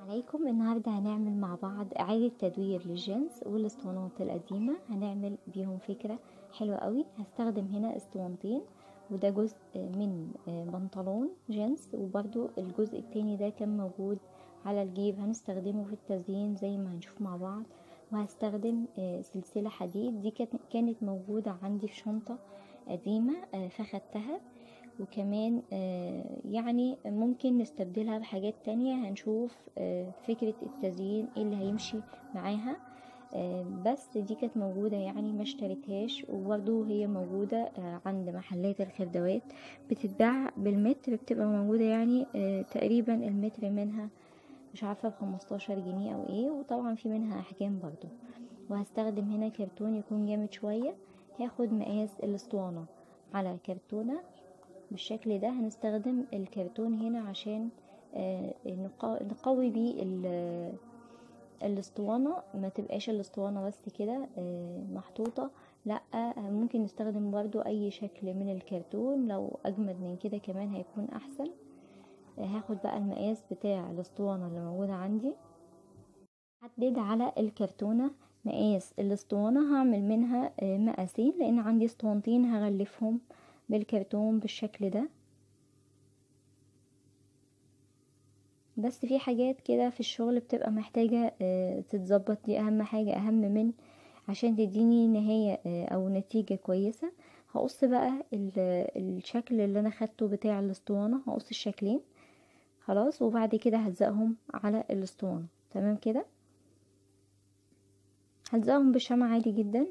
عليكم النهاردة هنعمل مع بعض إعادة تدوير للجنس والاسطوانات القديمة هنعمل بيهم فكرة حلوة قوي هستخدم هنا اسطوانتين وده جزء من بنطلون جنس وبرضو الجزء التاني ده كان موجود على الجيب هنستخدمه في التزيين زي ما هنشوف مع بعض وهستخدم سلسلة حديد دي كانت موجودة عندي في شنطة قديمة فخدتها وكمان يعني ممكن نستبدلها بحاجات تانية هنشوف فكرة التزيين ايه اللي هيمشي معاها بس دي كانت موجودة يعني ما اشتريتهاش وبرضو هي موجودة عند محلات الخردوات بتتباع بالمتر بتبقى موجودة يعني تقريبا المتر منها مش عارفة بخمستاشر جنيه او ايه وطبعا في منها احجام برضو وهستخدم هنا كرتون يكون جامد شوية هاخد مقاس الاسطوانة على كرتونة بالشكل ده هنستخدم الكرتون هنا عشان نقوي بيه الاسطوانة ما تبقاش الاسطوانة بس كده محطوطة لا ممكن نستخدم برضو اي شكل من الكرتون لو اجمد من كده كمان هيكون احسن هاخد بقى المقاس بتاع الاسطوانة اللي موجودة عندي حدد على الكرتونة مقاس الاسطوانة هعمل منها مقاسين لان عندي اسطوانتين هغلفهم بالكرتون بالشكل ده بس في حاجات كده في الشغل بتبقى محتاجة تتظبط دي اهم حاجة اهم من عشان تديني نهاية او نتيجة كويسة هقص بقى الشكل اللي انا خدته بتاع الاسطوانة هقص الشكلين خلاص وبعد كده هلزقهم على الاسطوانة تمام كده هلزقهم بالشمع عادي جدا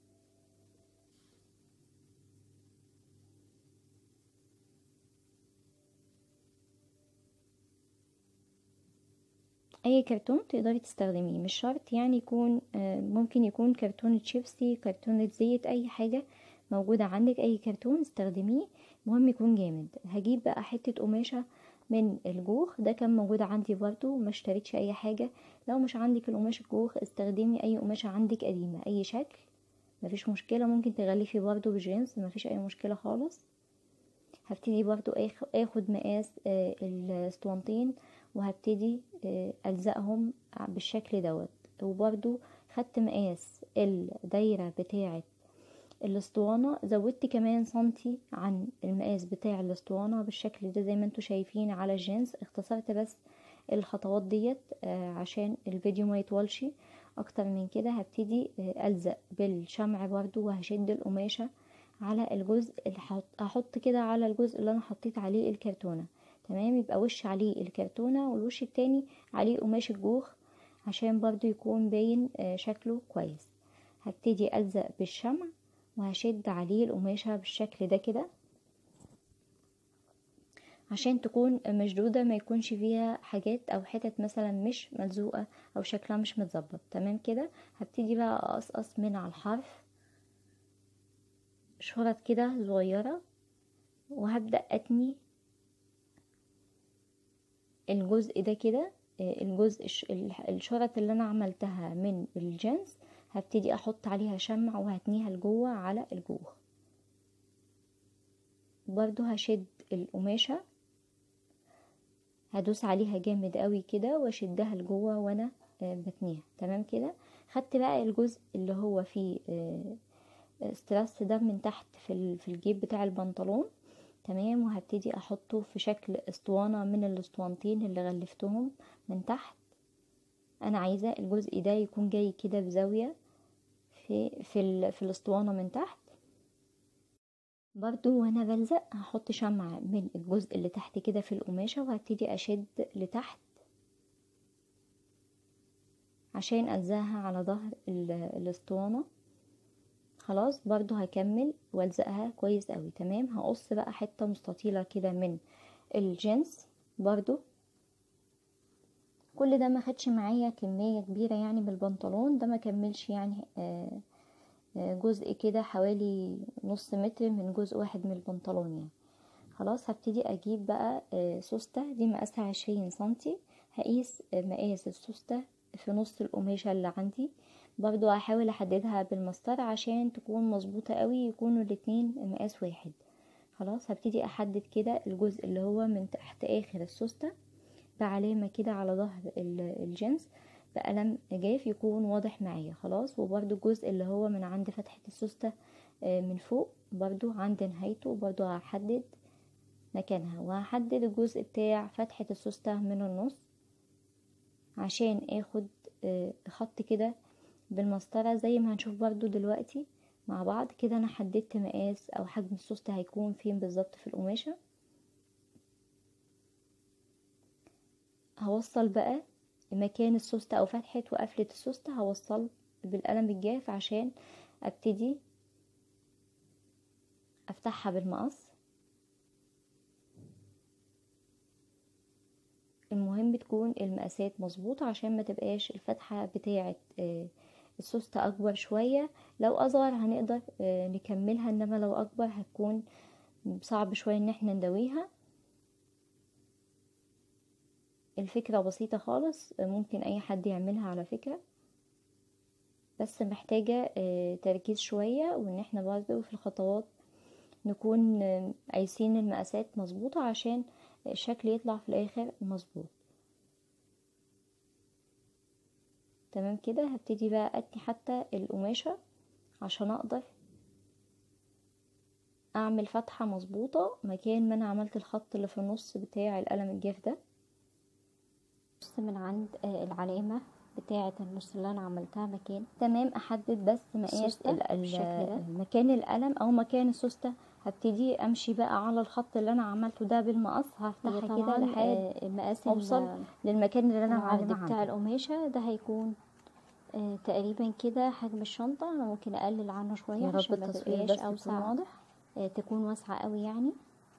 اي كرتون تقدري تستخدميه مش شرط يعني يكون ممكن يكون كرتون شيبسي كرتون زيت اي حاجه موجوده عندك اي كرتون استخدميه المهم يكون جامد هجيب بقى حته قماشه من الجوخ ده كان موجود عندي برضو ما اشتريتش اي حاجه لو مش عندك القماش الجوخ استخدمي اي قماشه عندك قديمه اي شكل مفيش مشكله ممكن تغلفي برضو بجينز مفيش اي مشكله خالص هبتدي برضو اخد مقاس الاسطوانتين وهبتدي الزقهم بالشكل دوت وبرضو خدت مقاس الدايرة بتاعة الاسطوانة زودت كمان سنتي عن المقاس بتاع الاسطوانة بالشكل ده زي ما انتوا شايفين على الجنس اختصرت بس الخطوات ديت عشان الفيديو ما يطولش اكتر من كده هبتدي الزق بالشمع برضو وهشد القماشة على الجزء اللي هحط كده على الجزء اللي انا حطيت عليه الكرتونه تمام يبقى وش عليه الكرتونة والوش التاني عليه قماش الجوخ عشان برضو يكون باين شكله كويس هبتدي ألزق بالشمع وهشد عليه القماشة بالشكل ده كده عشان تكون مشدودة ما يكونش فيها حاجات او حتت مثلا مش ملزوقة او شكلها مش متظبط تمام كده هبتدي بقى اقصقص من على الحرف شرط كده صغيرة وهبدأ اتني الجزء ده كده الجزء الشرط اللي انا عملتها من الجنس هبتدي احط عليها شمع وهتنيها لجوه على الجوه برضو هشد القماشة هدوس عليها جامد قوي كده واشدها لجوه وانا بتنيها تمام كده خدت بقى الجزء اللي هو فيه ستراس ده من تحت في الجيب بتاع البنطلون تمام وهبتدي احطه في شكل اسطوانة من الاسطوانتين اللي غلفتهم من تحت انا عايزة الجزء ده يكون جاي كده بزاوية في في, في الاسطوانة من تحت برضو وانا بلزق هحط شمعة من الجزء اللي تحت كده في القماشة وهبتدي اشد لتحت عشان الزقها على ظهر الاسطوانة خلاص برضو هكمل والزقها كويس قوي تمام هقص بقى حتة مستطيلة كده من الجنس برضو كل ده ما خدش معايا كمية كبيرة يعني من البنطلون ده ما كملش يعني جزء كده حوالي نص متر من جزء واحد من البنطلون يعني خلاص هبتدي اجيب بقى سوستة دي مقاسها عشرين سنتي هقيس مقاس السوستة في نص القماشة اللي عندي برضو هحاول احددها بالمسطرة عشان تكون مظبوطة قوي يكونوا الاتنين مقاس واحد خلاص هبتدي احدد كده الجزء اللي هو من تحت اخر السوستة بعلامة كده على ظهر الجنس بقلم جاف يكون واضح معايا خلاص وبرده الجزء اللي هو من عند فتحة السوستة من فوق برضو عند نهايته برضو هحدد مكانها وهحدد الجزء بتاع فتحة السوستة من النص عشان اخد خط كده بالمسطرة زي ما هنشوف برضو دلوقتي مع بعض كده انا حددت مقاس او حجم السوستة هيكون فين بالظبط في القماشة هوصل بقى مكان السوستة او فتحة وقفلة السوستة هوصل بالقلم الجاف عشان ابتدي افتحها بالمقص المهم تكون المقاسات مظبوطة عشان ما تبقاش الفتحة بتاعة السوستة اكبر شوية لو اصغر هنقدر نكملها انما لو اكبر هتكون صعب شوية ان احنا ندويها الفكرة بسيطة خالص ممكن اي حد يعملها على فكرة بس محتاجة تركيز شوية وان احنا برضه في الخطوات نكون قايسين المقاسات مظبوطة عشان الشكل يطلع في الاخر مظبوط تمام كده هبتدي بقى اتني حتى القماشة عشان اقدر اعمل فتحة مظبوطة مكان ما انا عملت الخط اللي في النص بتاع القلم الجاف ده بص من عند العلامة بتاعة النص اللي انا عملتها مكان تمام احدد بس مقاس مكان القلم او مكان السوستة هبتدي امشي بقى على الخط اللي انا عملته ده بالمقص هفتحها كده لحد مقاس اوصل للمكان اللي انا عامله بتاع القماشه ده هيكون آه تقريبا كده حجم الشنطه انا ممكن اقلل عنه شويه عشان ما تبقاش اوسع واضح آه تكون واسعه قوي يعني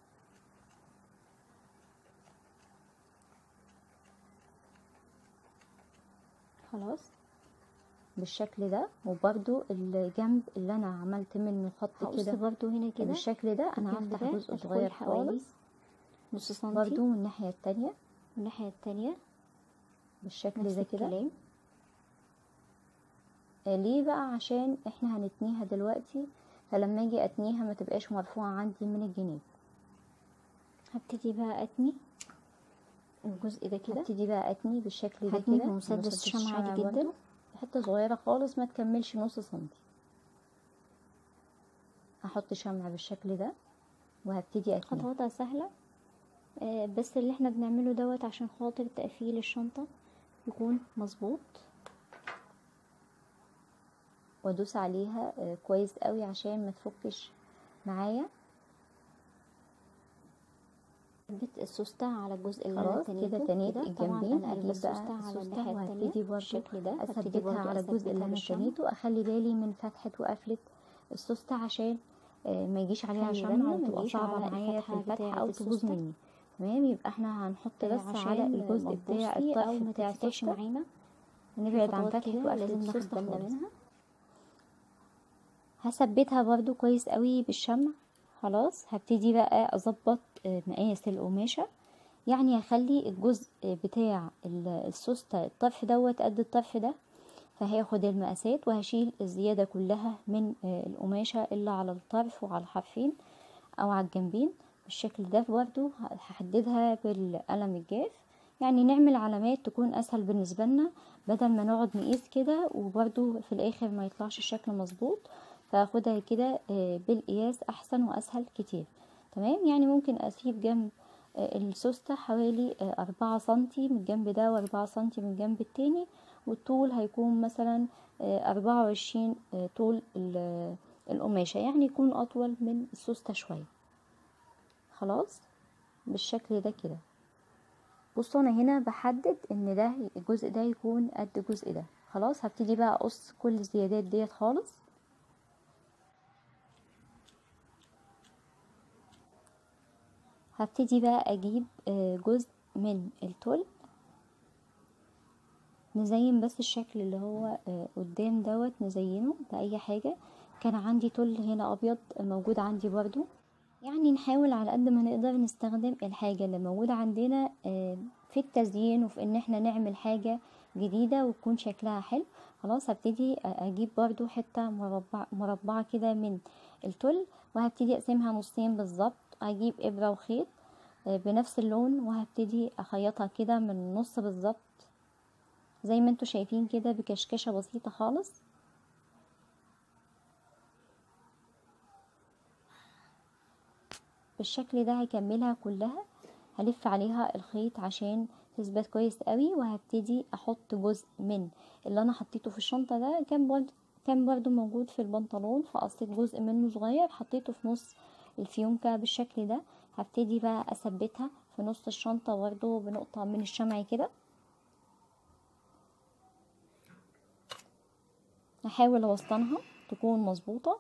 خلاص بالشكل ده وبرده الجنب اللي انا عملت منه خط كده برده هنا كده بالشكل ده انا هفتح جزء صغير خالص نص سنتي برده من الناحيه التانية الناحيه التانية بالشكل ده كده آه ليه بقى عشان احنا هنتنيها دلوقتي فلما اجي اتنيها ما تبقاش مرفوعه عندي من الجناب هبتدي بقى اتني الجزء ده كده هبتدي بقى اتني بالشكل ده كده مسدس شمع عادي جدا حته صغيره خالص ما تكملش نص سنتي هحط شمع بالشكل ده وهبتدي اتني خطواتها سهله آه بس اللي احنا بنعمله دوت عشان خاطر تقفيل الشنطه يكون مظبوط وادوس عليها آه كويس قوي عشان ما تفكش معايا ثبت السوستة على الجزء اللي خلاص انا كده تنيت الجنبين هجيب بقى السوستة وهبتدي برضه بالشكل ده اثبتها على الجزء اللي انا تنيته اخلي بالي من فتحة وقفلة السوستة عشان آه ما يجيش عليها خلي شمع بالنا ما وتبقى يجيش صعبة على معايا في الفتحة الفتحة بتاعة او تبوظ السوستة. مني تمام يبقى احنا هنحط بس عشان على الجزء ما بتاع تبوظش الطرف او ما بتاع تتفتحش السوستة معانا نبعد عن خطوات فتحة كده وقفلة لازم ناخد السوستة بالنا خالص منها هثبتها برضو كويس قوي بالشمع خلاص هبتدي بقى اظبط آه، مقاس القماشة يعني هخلي الجزء بتاع ال- السوستة الطرف دوت قد الطرف ده فهاخد المقاسات وهشيل الزيادة كلها من آه، القماشة اللي على الطرف وعلى الحرفين او على الجنبين بالشكل ده برضو هحددها بالقلم الجاف يعني نعمل علامات تكون اسهل بالنسبة لنا بدل ما نقعد نقيس كده وبرضو في الاخر ما يطلعش الشكل مظبوط فاخدها كده آه، بالقياس احسن واسهل كتير تمام يعني ممكن اسيب جنب آه، السوستة حوالي آه، أربعة سنتي من الجنب ده وأربعة سنتي من الجنب التاني والطول هيكون مثلا آه، أربعة وعشرين آه، طول ال- القماشة يعني يكون أطول من السوستة شوية خلاص بالشكل ده كده بصوا انا هنا بحدد ان ده الجزء ده يكون قد الجزء ده خلاص هبتدي بقى اقص كل الزيادات ديت خالص هبتدي بقى اجيب آه، جزء من التل نزين بس الشكل اللي هو آه، قدام دوت نزينه بأي حاجة كان عندي تل هنا أبيض موجود عندي برضو يعني نحاول على قد ما نقدر نستخدم الحاجة اللي موجودة عندنا آه، في التزيين وفي ان احنا نعمل حاجة جديدة وتكون شكلها حلو خلاص هبتدي اجيب برضو حتة مربع مربعة كده من التل وهبتدي اقسمها نصين بالظبط اجيب ابرة وخيط بنفس اللون وهبتدي اخيطها كده من النص بالظبط زي ما انتوا شايفين كده بكشكشة بسيطة خالص بالشكل ده هكملها كلها هلف عليها الخيط عشان تثبت كويس قوي وهبتدي احط جزء من اللي انا حطيته في الشنطة ده كان برضه كان برضو موجود في البنطلون فقصيت جزء منه صغير حطيته في نص الفيونكة بالشكل ده هبتدي بقى اثبتها في نص الشنطة برضو بنقطة من الشمع كده هحاول اوسطنها تكون مظبوطة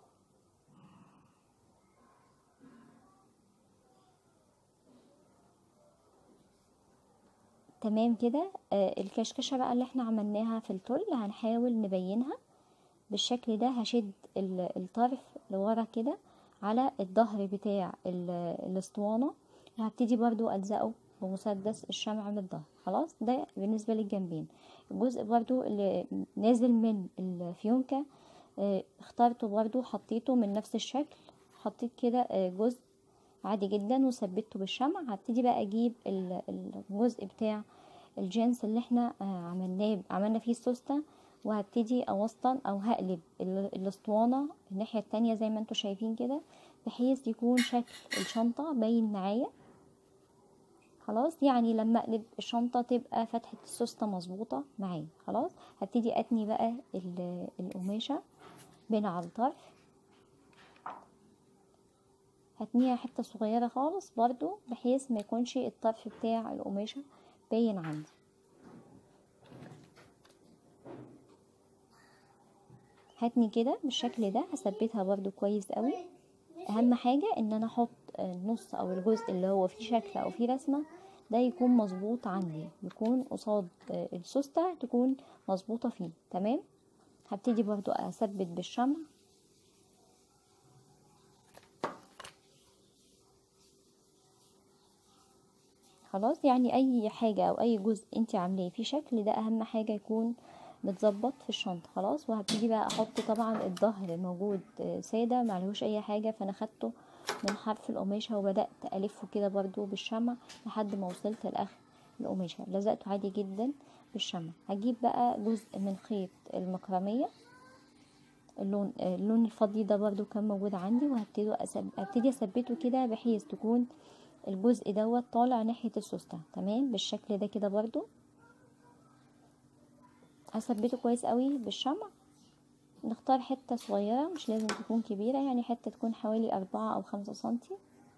تمام كده آه الكشكشة بقى اللي احنا عملناها في التل هنحاول نبينها بالشكل ده هشد الطرف لورا كده على الظهر بتاع الاسطوانة وهبتدي برضو ألزقه بمسدس الشمع من الظهر خلاص ده بالنسبة للجنبين الجزء برضو اللي نازل من الفيونكة اه اخترته برضو حطيته من نفس الشكل حطيت كده اه جزء عادي جدا وثبته بالشمع هبتدي بقى اجيب الجزء بتاع الجنس اللي احنا اه عملناه عملنا فيه السوستة وهبتدي اوسطن او هقلب الاسطوانة الناحية التانية زي ما انتوا شايفين كده بحيث يكون شكل الشنطة باين معايا خلاص يعني لما اقلب الشنطة تبقى فتحة السوستة مظبوطة معايا خلاص هبتدي اتني بقى القماشة بين على الطرف هتنيها حتة صغيرة خالص برضو بحيث ما يكونش الطرف بتاع القماشة باين عندي هاتني كده بالشكل ده هثبتها برضو كويس قوي اهم حاجة ان انا احط النص او الجزء اللي هو فيه شكل او فيه رسمة ده يكون مظبوط عندي يكون قصاد السوستة تكون مظبوطة فيه تمام هبتدي برضو اثبت بالشمع خلاص يعني اي حاجة او اي جزء انت عاملاه فيه شكل ده اهم حاجة يكون متظبط في الشنطة خلاص وهبتدي بقى احط طبعا الظهر موجود سادة معلهوش اي حاجة فانا خدته من حرف القماشة وبدأت الفه كده برضو بالشمع لحد ما وصلت لاخر القماشة لزقته عادي جدا بالشمع هجيب بقى جزء من خيط المكرمية اللون اللون الفضي ده برضو كان موجود عندي وهبتدي أسب... هبتدي اثبته كده بحيث تكون الجزء دوت طالع ناحية السوستة تمام بالشكل ده كده برضو هثبته كويس قوي بالشمع نختار حتة صغيرة مش لازم تكون كبيرة يعني حتة تكون حوالي أربعة أو خمسة سنتي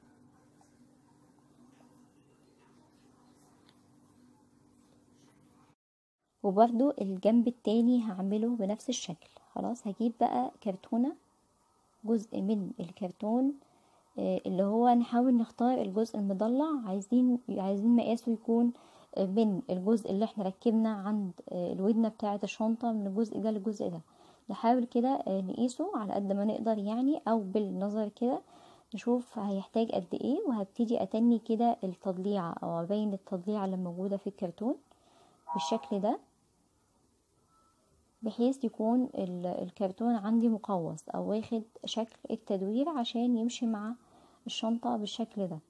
وبرضو الجنب التاني هعمله بنفس الشكل خلاص هجيب بقى كرتونة جزء من الكرتون اللي هو نحاول نختار الجزء المضلع عايزين عايزين مقاسه يكون من الجزء اللي احنا ركبنا عند الودنة بتاعة الشنطة من الجزء ده للجزء ده نحاول كده نقيسه على قد ما نقدر يعني او بالنظر كده نشوف هيحتاج قد ايه وهبتدي اتني كده التضليعة او ابين التضليعة اللي موجودة في الكرتون بالشكل ده بحيث يكون الكرتون عندي مقوس او واخد شكل التدوير عشان يمشي مع الشنطة بالشكل ده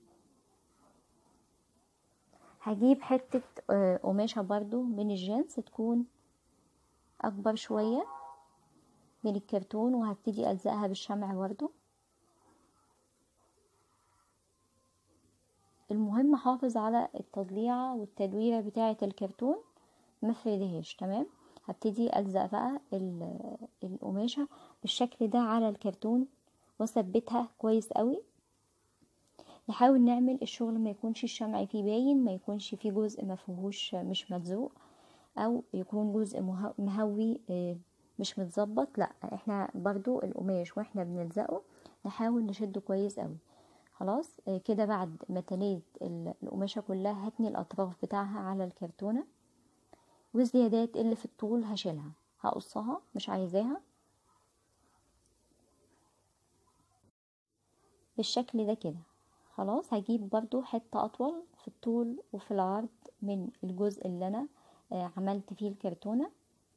هجيب حتة قماشة برضو من الجنس تكون اكبر شوية من الكرتون وهبتدي الزقها بالشمع برضو المهم احافظ على التضليعة والتدويرة بتاعة الكرتون مفردهاش تمام هبتدي الزق بقى القماشة بالشكل ده على الكرتون واثبتها كويس قوي نحاول نعمل الشغل ما يكونش الشمع فيه باين ما يكونش فيه جزء ما فيهوش مش ملزوق او يكون جزء مهوي مش متظبط لا احنا برضو القماش واحنا بنلزقه نحاول نشده كويس قوي خلاص كده بعد ما تنيت القماشة كلها هتني الاطراف بتاعها على الكرتونة والزيادات اللي في الطول هشيلها هقصها مش عايزاها بالشكل ده كده خلاص هجيب برضو حتة اطول في الطول وفي العرض من الجزء اللي انا عملت فيه الكرتونة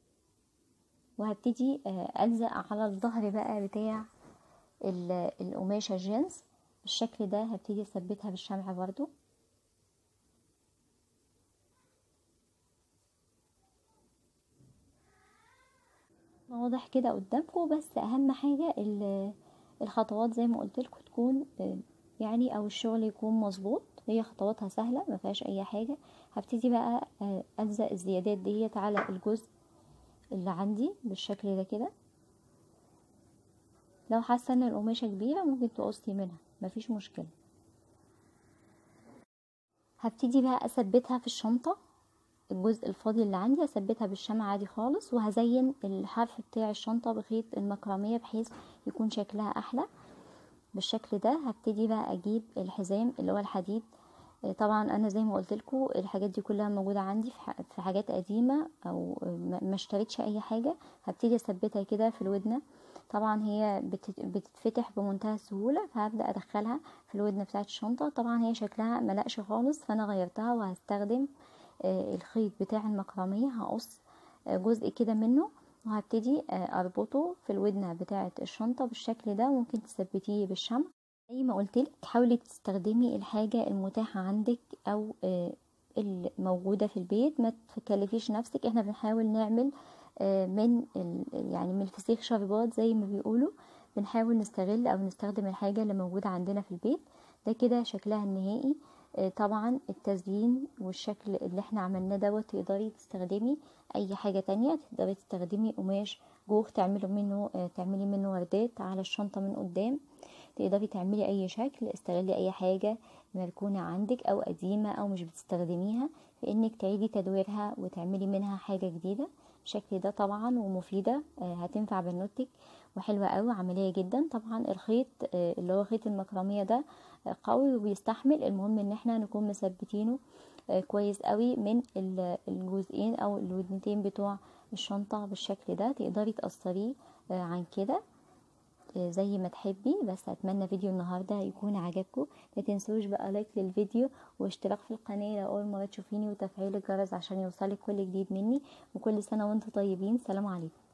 وهبتدي الزق على الظهر بقى بتاع القماشة الجينز بالشكل ده هبتدي اثبتها بالشمع برضو واضح كده قدامكم بس اهم حاجة الخطوات زي ما قلت لكم تكون يعني او الشغل يكون مظبوط هي خطواتها سهلة ما فيهاش اي حاجة هبتدي بقى الزق الزيادات ديت على الجزء اللي عندي بالشكل ده كده لو حاسه ان القماشه كبيره ممكن تقصي منها مفيش مشكله هبتدي بقى اثبتها في الشنطه الجزء الفاضي اللي عندي هثبتها بالشمع عادي خالص وهزين الحرف بتاع الشنطه بخيط المكرميه بحيث يكون شكلها احلى بالشكل ده هبتدي بقى اجيب الحزام اللي هو الحديد طبعا انا زي ما قلت لكم الحاجات دي كلها موجوده عندي في حاجات قديمه او ما اشتريتش اي حاجه هبتدي اثبتها كده في الودنه طبعا هي بتتفتح بمنتهى السهوله فهبدا ادخلها في الودنه بتاعه الشنطه طبعا هي شكلها ملقش خالص فانا غيرتها وهستخدم الخيط بتاع المكرميه هقص جزء كده منه وهبتدي اربطه في الودنه بتاعه الشنطه بالشكل ده ممكن تثبتيه بالشمع زي ما قلتلك حاولي تستخدمي الحاجة المتاحة عندك او الموجودة في البيت ما تكلفيش نفسك احنا بنحاول نعمل من يعني من الفسيخ شربات زي ما بيقولوا بنحاول نستغل او نستخدم الحاجة اللي موجودة عندنا في البيت ده كده شكلها النهائي طبعا التزيين والشكل اللي احنا عملناه دوت تقدري تستخدمي اي حاجة تانية تقدري تستخدمي قماش جوخ تعملي منه تعملي منه وردات على الشنطة من قدام تقدري تعملي اي شكل استغلي اي حاجة مركونة عندك او قديمة او مش بتستخدميها في انك تعيدي تدويرها وتعملي منها حاجة جديدة بالشكل ده طبعا ومفيدة هتنفع بنوتك وحلوة قوي عملية جدا طبعا الخيط اللي هو خيط المكرمية ده قوي وبيستحمل المهم ان احنا نكون مثبتينه كويس قوي من الجزئين او الودنتين بتوع الشنطة بالشكل ده تقدري تقصريه عن كده زي ما تحبي بس اتمنى فيديو النهارده يكون عجبكم ما تنسوش بقى لايك للفيديو واشتراك في القناه لو اول مره تشوفيني وتفعيل الجرس عشان يوصلك كل جديد مني وكل سنه وانتم طيبين سلام عليكم